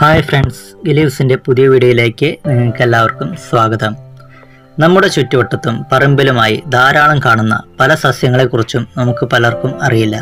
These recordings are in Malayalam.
ഹായ് ഫ്രണ്ട്സ് ഗിലീവ്സിൻ്റെ പുതിയ വീഡിയോയിലേക്ക് നിങ്ങൾക്ക് എല്ലാവർക്കും സ്വാഗതം നമ്മുടെ ചുറ്റുവട്ടത്തും പറമ്പിലുമായി ധാരാളം കാണുന്ന പല സസ്യങ്ങളെക്കുറിച്ചും നമുക്ക് പലർക്കും അറിയില്ല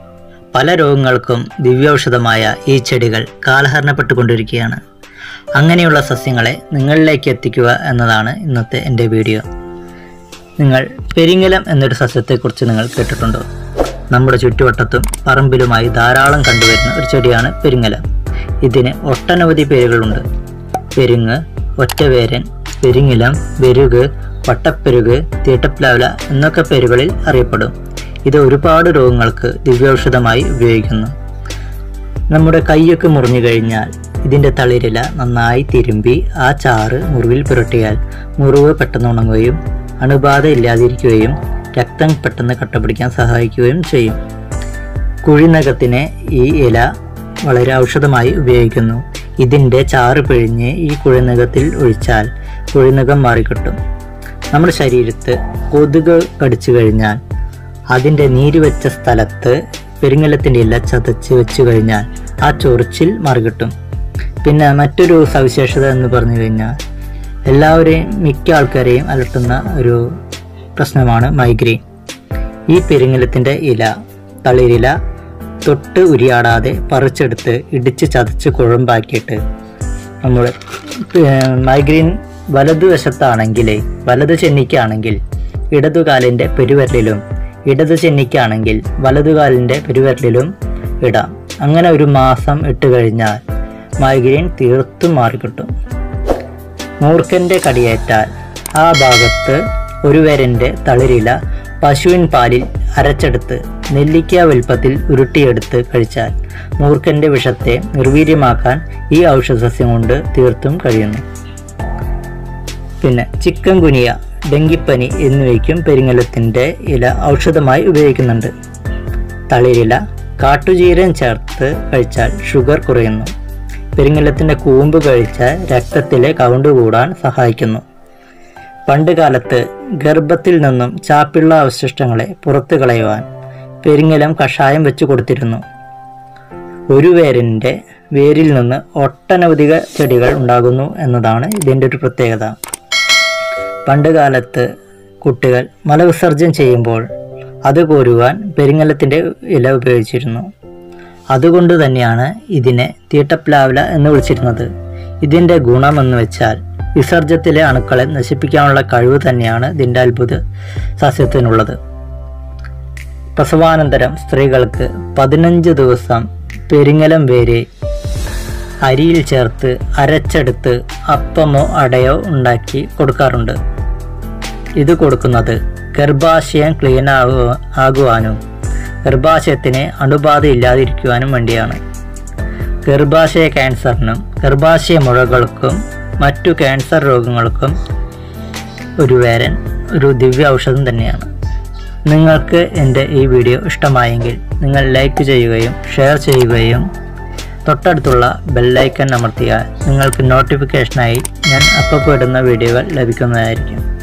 പല രോഗങ്ങൾക്കും ദിവ്യൌഷധമായ ഈ ചെടികൾ കാലഹരണപ്പെട്ടുകൊണ്ടിരിക്കുകയാണ് അങ്ങനെയുള്ള സസ്യങ്ങളെ നിങ്ങളിലേക്ക് എത്തിക്കുക എന്നതാണ് ഇന്നത്തെ എൻ്റെ വീഡിയോ നിങ്ങൾ പെരിങ്ങലം എന്നൊരു സസ്യത്തെക്കുറിച്ച് നിങ്ങൾ കേട്ടിട്ടുണ്ടോ നമ്മുടെ ചുറ്റുവട്ടത്തും പറമ്പിലുമായി ധാരാളം കണ്ടുവരുന്ന ഒരു ചെടിയാണ് പെരിങ്ങലം ഇതിന് ഒട്ടനവധി പേരുകളുണ്ട് പെരുങ്ങ് ഒറ്റവേരൻ പെരിങ്ങിലം വെരുക് വട്ടപ്പെരുക് തീട്ടപ്ലാവല എന്നൊക്കെ പേരുകളിൽ അറിയപ്പെടും ഇത് ഒരുപാട് രോഗങ്ങൾക്ക് ദിവ്യൌഷധമായി ഉപയോഗിക്കുന്നു നമ്മുടെ കൈയൊക്കെ മുറിഞ്ഞു കഴിഞ്ഞാൽ ഇതിൻ്റെ തളിരില നന്നായി തിരുമ്പി ആ ചാറ് മുറിവിൽ പുരട്ടിയാൽ മുറിവ് പെട്ടെന്ന് ഉണങ്ങുകയും അണുബാധ ഇല്ലാതിരിക്കുകയും രക്തം പെട്ടെന്ന് കട്ടപിടിക്കാൻ സഹായിക്കുകയും ചെയ്യും കുഴിനകത്തിന് ഈ ഇല വളരെ ഔഷധമായി ഉപയോഗിക്കുന്നു ഇതിൻ്റെ ചാറ് പിഴിഞ്ഞ് ഈ കുഴിനകത്തിൽ ഒഴിച്ചാൽ കുഴിനകം മാറിക്കിട്ടും നമ്മുടെ ശരീരത്ത് കൊതുക് കടിച്ചു കഴിഞ്ഞാൽ അതിൻ്റെ നീര് വെച്ച സ്ഥലത്ത് പെരിങ്ങലത്തിൻ്റെ ഇല ചതച്ച് വെച്ച് കഴിഞ്ഞാൽ ആ ചൊറിച്ചിൽ മാറിക്കിട്ടും പിന്നെ മറ്റൊരു സവിശേഷത എന്ന് പറഞ്ഞു കഴിഞ്ഞാൽ എല്ലാവരെയും മിക്ക ആൾക്കാരെയും അലട്ടുന്ന ഒരു പ്രശ്നമാണ് മൈഗ്രെയിൻ ഈ പെരിങ്ങലത്തിൻ്റെ ഇല തളിരില തൊട്ട് ഉരിയാടാതെ പറിച്ചെടുത്ത് ഇടിച്ച് ചതച്ച് കുഴമ്പാക്കിയിട്ട് നമ്മൾ മൈഗ്രെയിൻ വലതുവശത്താണെങ്കിൽ വലത് ചെന്നിക്കാണെങ്കിൽ ഇടതുകാലിൻ്റെ പെരുവിരലിലും ഇടത് ചെന്നിക്കാണെങ്കിൽ വലതുകാലിൻ്റെ പെരുവിരലിലും ഇടാം അങ്ങനെ ഒരു മാസം ഇട്ട് കഴിഞ്ഞാൽ മൈഗ്രെയിൻ തീർത്തും മാറിക്കിട്ടും മൂർഖൻ്റെ കടിയേറ്റാൽ ആ ഭാഗത്ത് ഒരു വരൻ്റെ തളിരില പശുവിൻ പാലിൽ അരച്ചെടുത്ത് നെല്ലിക്ക വലുപ്പത്തിൽ ഉരുട്ടിയെടുത്ത് കഴിച്ചാൽ മൂർഖൻ്റെ വിഷത്തെ നിർവീര്യമാക്കാൻ ഈ ഔഷധസസ്യം കൊണ്ട് തീർത്തും കഴിയുന്നു പിന്നെ ചിക്കൻ കുനിയ ഡെങ്കിപ്പനി എന്നിവയ്ക്കും പെരിങ്ങലത്തിൻ്റെ ഇല ഔഷധമായി ഉപയോഗിക്കുന്നുണ്ട് തളിരില കാട്ടുചീരൻ ചേർത്ത് കഴിച്ചാൽ ഷുഗർ കുറയുന്നു പെരിങ്ങലത്തിൻ്റെ കൂമ്പ് കഴിച്ചാൽ രക്തത്തിലെ കൗണ്ട് കൂടാൻ സഹായിക്കുന്നു പണ്ട് കാലത്ത് ഗർഭത്തിൽ നിന്നും ചാപ്പിള്ള അവശിഷ്ടങ്ങളെ പുറത്തു കളയുവാൻ പെരിങ്ങലം കഷായം വെച്ച് കൊടുത്തിരുന്നു ഒരു വേരിൻ്റെ വേരിൽ നിന്ന് ഒട്ടനവധിക ചെടികൾ ഉണ്ടാകുന്നു എന്നതാണ് ഇതിൻ്റെ ഒരു പ്രത്യേകത പണ്ട് കാലത്ത് കുട്ടികൾ മലവിസർജ്യം ചെയ്യുമ്പോൾ അത് കോരുവാൻ പെരിങ്ങലത്തിൻ്റെ ഇല ഉപയോഗിച്ചിരുന്നു അതുകൊണ്ട് തന്നെയാണ് ഇതിനെ തീട്ടപ്ലാവല എന്ന് വിളിച്ചിരുന്നത് ഇതിൻ്റെ ഗുണമെന്ന് വെച്ചാൽ വിസർജ്യത്തിലെ അണുക്കളെ നശിപ്പിക്കാനുള്ള കഴിവ് തന്നെയാണ് ഇതിൻ്റെ അത്ഭുത സസ്യത്തിനുള്ളത് പ്രസവാനന്തരം സ്ത്രീകൾക്ക് പതിനഞ്ച് ദിവസം പെരിങ്ങലം വേര് അരിയിൽ ചേർത്ത് അരച്ചെടുത്ത് അപ്പമോ അടയോ ഉണ്ടാക്കി കൊടുക്കാറുണ്ട് ഇത് കൊടുക്കുന്നത് ഗർഭാശയം ക്ലീൻ ആകുക ആകുവാനും ഗർഭാശയത്തിന് അണുബാധ ഇല്ലാതിരിക്കുവാനും വേണ്ടിയാണ് ഗർഭാശയ ക്യാൻസറിനും ഗർഭാശയ മുഴകൾക്കും മറ്റു ക്യാൻസർ രോഗങ്ങൾക്കും ഒരു വേരൻ ഒരു ദിവ്യ ഔഷധം തന്നെയാണ് നിങ്ങൾക്ക് എൻ്റെ ഈ വീഡിയോ ഇഷ്ടമായെങ്കിൽ നിങ്ങൾ ലൈക്ക് ചെയ്യുകയും ഷെയർ ചെയ്യുകയും തൊട്ടടുത്തുള്ള ബെല്ലൈക്കൺ അമർത്തിയാൽ നിങ്ങൾക്ക് നോട്ടിഫിക്കേഷനായി ഞാൻ അപ്പോൾ ഇടുന്ന വീഡിയോകൾ ലഭിക്കുന്നതായിരിക്കും